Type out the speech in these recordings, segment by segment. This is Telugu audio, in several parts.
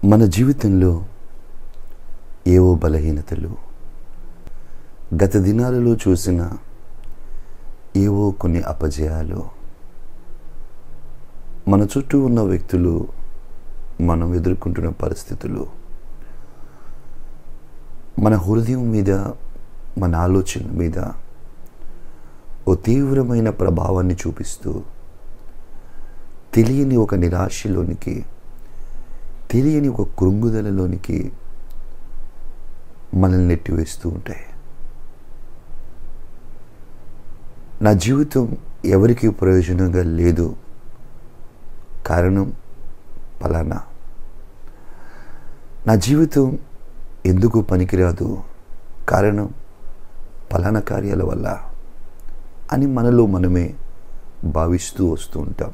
మన జీవితంలో ఏవో బలహీనతలు గత దినాలలో చూసిన ఏవో కొన్ని అపజయాలు మన చుట్టూ ఉన్న వ్యక్తులు మనం ఎదుర్కొంటున్న పరిస్థితులు మన హృదయం మీద మన ఆలోచన మీద ఓ తీవ్రమైన ప్రభావాన్ని చూపిస్తూ తెలియని ఒక నిరాశలోనికి తెలియని ఒక కృంగుదలలోనికి మనల్ని నెట్టివేస్తూ ఉంటాయి నా జీవితం ఎవరికి ప్రయోజనంగా లేదు కారణం పలానా నా జీవితం ఎందుకు పనికిరాదు కారణం పలానా కార్యాల వల్ల అని మనలో మనమే భావిస్తూ వస్తూ ఉంటాం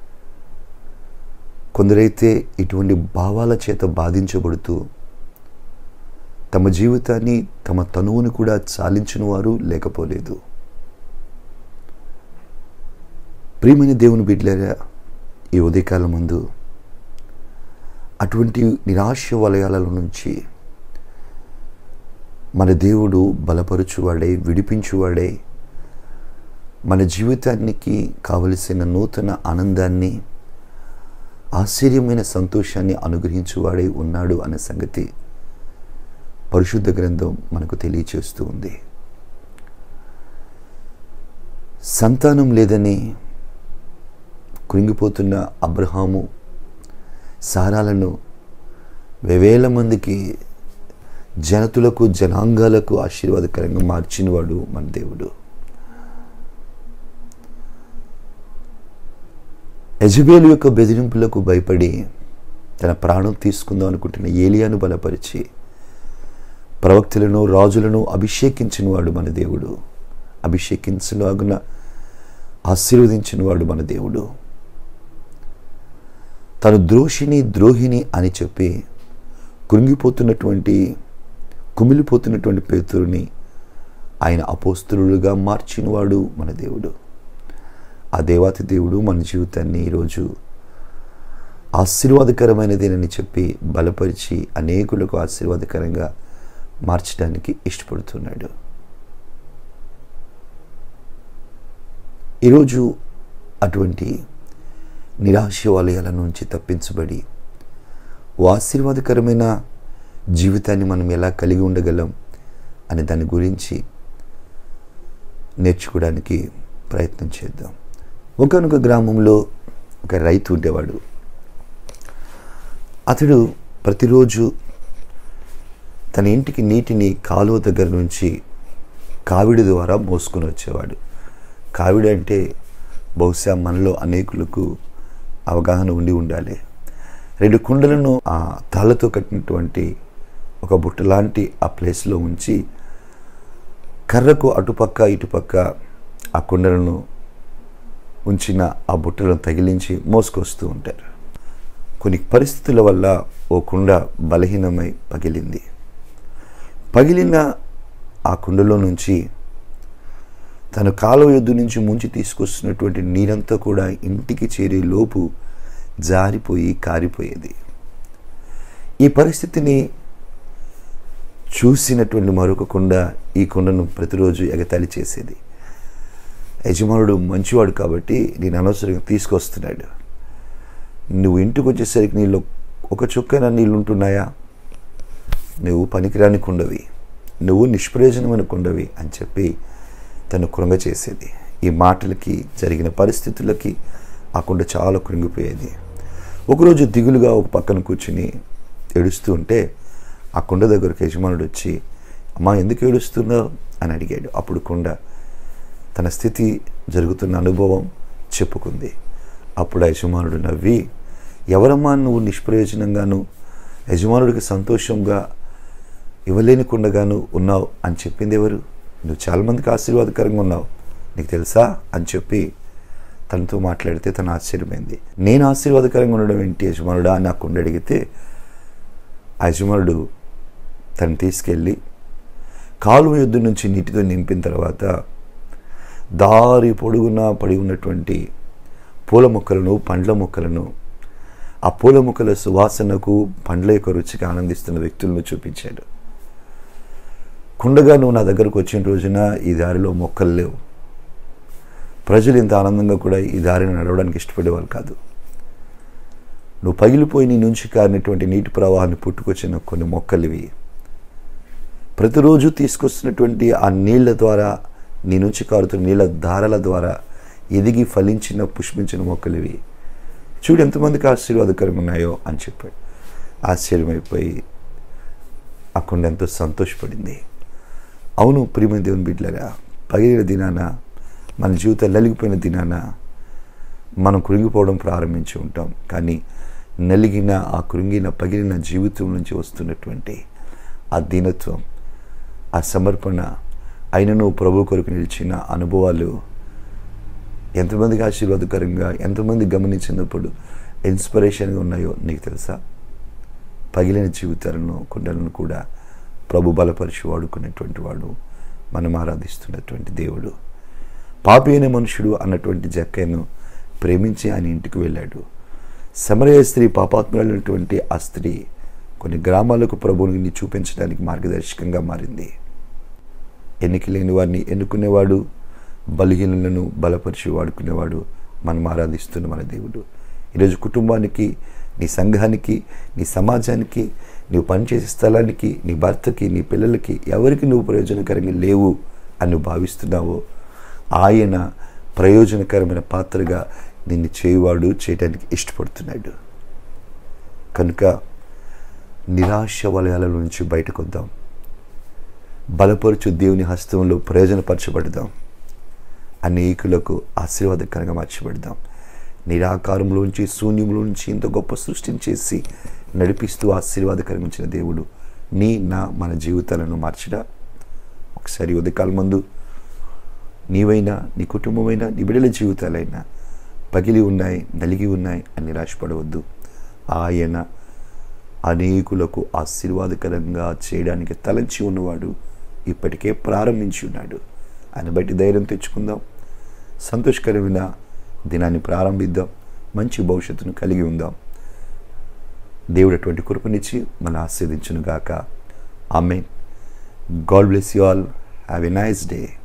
కొందరైతే ఇటువంటి భావాల చేత బాధించబడుతూ తమ జీవితాన్ని తమ తనువుని కూడా చాలించిన వారు లేకపోలేదు ప్రియమైన దేవుని బిడ్డలారా ఈ ఉదయకాలం ముందు అటువంటి నిరాశ వలయాల నుంచి మన దేవుడు బలపరుచువాడై విడిపించువాడై మన జీవితానికి కావలసిన నూతన ఆనందాన్ని ఆశ్చర్యమైన సంతోషాన్ని అనుగ్రహించువాడై ఉన్నాడు అనే సంగతి పరిశుద్ధ గ్రంథం మనకు తెలియచేస్తూ ఉంది సంతానం లేదని కృంగిపోతున్న అబ్రహాము సారాలను వేవేల మందికి జనతులకు జనాంగాలకు ఆశీర్వాదకరంగా మార్చినవాడు మన దేవుడు యజబేలు యొక్క బెదిరింపులకు భయపడి తన ప్రాణం తీసుకుందాం అనుకుంటున్న ఏలియాను బలపరిచి ప్రవక్తలను రాజులను అభిషేకించిన వాడు మన దేవుడు అభిషేకించలాగున ఆశీర్వదించిన వాడు మన దేవుడు తను ద్రోషిని ద్రోహిణి అని చెప్పి కృంగిపోతున్నటువంటి కుమిలిపోతున్నటువంటి పేతురుని ఆయన అపోస్తులుగా మార్చినవాడు మన దేవుడు ఆ దేవాతి దేవుడు మన జీవితాన్ని ఈరోజు ఆశీర్వాదకరమైనదేనని చెప్పి బలపరిచి అనేకులకు ఆశీర్వాదకరంగా మార్చడానికి ఇష్టపడుతున్నాడు ఈరోజు అటువంటి నిరాశ వలయాల నుంచి తప్పించబడి ఓ ఆశీర్వాదకరమైన జీవితాన్ని మనం ఎలా కలిగి ఉండగలం అనే దాని గురించి నేర్చుకోవడానికి ప్రయత్నం చేద్దాం ఒకనొక గ్రామంలో ఒక రైతు ఉండేవాడు అతడు ప్రతిరోజు తన ఇంటికి నీటిని కాలువ దగ్గర నుంచి కావిడి ద్వారా మోసుకొని వచ్చేవాడు కావిడి అంటే బహుశా మనలో అనేకులకు అవగాహన ఉండి ఉండాలి రెండు కుండలను ఆ తాళ్ళతో కట్టినటువంటి ఒక బుట్ట లాంటి ఆ ప్లేస్లో ఉంచి కర్రకు అటుపక్క ఇటుపక్క ఆ కుండలను ఉంచిన ఆ బుట్టలను తగిలించి మోసుకొస్తూ ఉంటారు కొన్ని పరిస్థితుల వల్ల ఓ కుండ బలహీనమై పగిలింది పగిలిన ఆ కుండలో నుంచి తను కాలువ ఎద్దు నుంచి ముంచి తీసుకొస్తున్నటువంటి నీరంతా కూడా ఇంటికి చేరే లోపు జారిపోయి కారిపోయేది ఈ పరిస్థితిని చూసినటువంటి మరొక కుండ ఈ కుండను ప్రతిరోజు ఎగతాళి చేసేది యజమానుడు మంచివాడు కాబట్టి నేను అనవసరంగా తీసుకొస్తున్నాడు నువ్వు ఇంటికి వచ్చేసరికి నీళ్ళు ఒక చుక్కైనా నీళ్ళు ఉంటున్నాయా నువ్వు పనికిరాని కుండవి నువ్వు నిష్ప్రయోజనమైన కుండవి అని చెప్పి తను కృంగ చేసేది ఈ మాటలకి జరిగిన పరిస్థితులకి ఆ కుండ చాలా కృంగిపోయేది ఒకరోజు దిగులుగా ఒక పక్కన కూర్చుని ఏడుస్తూ ఉంటే ఆ కుండ దగ్గరకు యజమానుడు వచ్చి అమ్మా ఎందుకు ఏడుస్తున్నావు అని అడిగాడు అప్పుడు కుండ తన స్థితి జరుగుతున్న అనుభవం చెప్పుకుంది అప్పుడు యజమానుడు నవ్వి ఎవరమ్మా నువ్వు నిష్ప్రయోజనంగాను యజమానుడికి సంతోషంగా ఇవ్వలేనికుండగాను ఉన్నావు అని చెప్పింది ఎవరు నువ్వు చాలామందికి ఆశీర్వాదకరంగా ఉన్నావు నీకు తెలుసా అని చెప్పి తనతో మాట్లాడితే తను ఆశ్చర్యమైంది నేను ఆశీర్వాదకరంగా ఉండడం ఏంటి యజమానుడా అని నాకు అడిగితే ఆ యజమానుడు తను తీసుకెళ్ళి కాలువ యుద్ధ నుంచి నీటితో నింపిన తర్వాత దారి పొడుగునా పడి ఉన్నటువంటి పూల మొక్కలను పండ్ల మొక్కలను ఆ పూల మొక్కల సువాసనకు పండ్ల యొక్క రుచికి ఆనందిస్తున్న వ్యక్తులను చూపించాడు కుండగా నువ్వు నా దగ్గరకు వచ్చిన రోజున ఈ దారిలో మొక్కలు లేవు ప్రజలు ఇంత ఆనందంగా కూడా ఈ దారిని నడవడానికి ఇష్టపడేవాళ్ళు కాదు నువ్వు పగిలిపోయి నీ నుంచి కారినటువంటి నీటి ప్రవాహాన్ని పుట్టుకొచ్చిన కొన్ని మొక్కలు ఇవి ప్రతిరోజు తీసుకొస్తున్నటువంటి ఆ నీళ్ల ద్వారా నీ నుంచి కారుతున్న నీళ్ళ ధారల ద్వారా ఎదిగి ఫలించిన పుష్పించిన మొక్కలు ఇవి చూడు ఎంతమందికి ఆశీర్వాదకరంగా ఉన్నాయో అని చెప్పాడు ఆశ్చర్యమైపోయి ఆ కొండ ఎంతో సంతోషపడింది అవును ప్రియమైన దేవుని బిడ్డలారా పగిలిన దినాన మన జీవితం నలిగిపోయిన దినాన మనం కృంగిపోవడం ప్రారంభించి ఉంటాం కానీ నలిగిన ఆ కృంగిన పగిలిన జీవితం నుంచి వస్తున్నటువంటి ఆ దీనత్వం ఆ సమర్పణ అయినను ప్రభు కొరకు నిలిచిన అనుభవాలు ఎంతమందికి ఆశీర్వాదకరంగా ఎంతమంది గమనించినప్పుడు ఇన్స్పిరేషన్గా ఉన్నాయో నీకు తెలుసా పగిలిన జీవితాలను కొండలను కూడా ప్రభు బలపరిచి వాడుకునేటువంటి వాడు మనం ఆరాధిస్తున్నటువంటి దేవుడు పాపి అయిన మనుషుడు అన్నటువంటి జక్కయ్యను ప్రేమించి ఆయన ఇంటికి వెళ్ళాడు సమరయ స్త్రీ పాపాత్ములైనటువంటి ఆ స్త్రీ కొన్ని గ్రామాలకు ప్రభువుని చూపించడానికి మార్గదర్శకంగా మారింది ఎన్నిక లేని వారిని ఎన్నుకునేవాడు బలహీనులను బలపరిచి వాడుకునేవాడు మనం ఆరాధిస్తున్న మన దేవుడు ఈరోజు కుటుంబానికి నీ సంఘానికి నీ సమాజానికి నువ్వు పనిచేసే స్థలానికి నీ భర్తకి నీ పిల్లలకి ఎవరికి నువ్వు ప్రయోజనకరంగా లేవు అని నువ్వు భావిస్తున్నావో ఆయన ప్రయోజనకరమైన పాత్రగా నిన్ను చేయువాడు చేయడానికి ఇష్టపడుతున్నాడు కనుక నిరాశ వలయాల నుంచి బయటకు వద్దాం బలపరుచు దేవుని హస్తంలో ప్రయోజనపరచబడదాం అనేకులకు ఆశీర్వాదకరంగా మార్చబడదాం నిరాకారంలోంచి శూన్యంలోంచి ఇంత గొప్ప సృష్టిని చేసి నడిపిస్తూ ఆశీర్వాదకరంగా ఉంచిన దేవుడు నీ నా మన జీవితాలను మార్చడా ఒకసారి ఉదయకాలం ముందు నీవైనా నీ కుటుంబమైనా నీ బిడ్డల జీవితాలైనా పగిలి ఉన్నాయి నలిగి ఉన్నాయి అని నిరాశపడవద్దు ఆయన అనేకులకు ఆశీర్వాదకరంగా చేయడానికి తలంచి ఉన్నవాడు ఇప్పటికే ప్రారంభించి ఉన్నాడు ఆయన బట్టి ధైర్యం తెచ్చుకుందాం సంతోషకరమైన దినాన్ని ప్రారంభిద్దాం మంచి భవిష్యత్తును కలిగి ఉందాం దేవుడు అటువంటి కృపనిచ్చి మన ఆస్వాదించును గాక ఆమె God bless you all have a nice day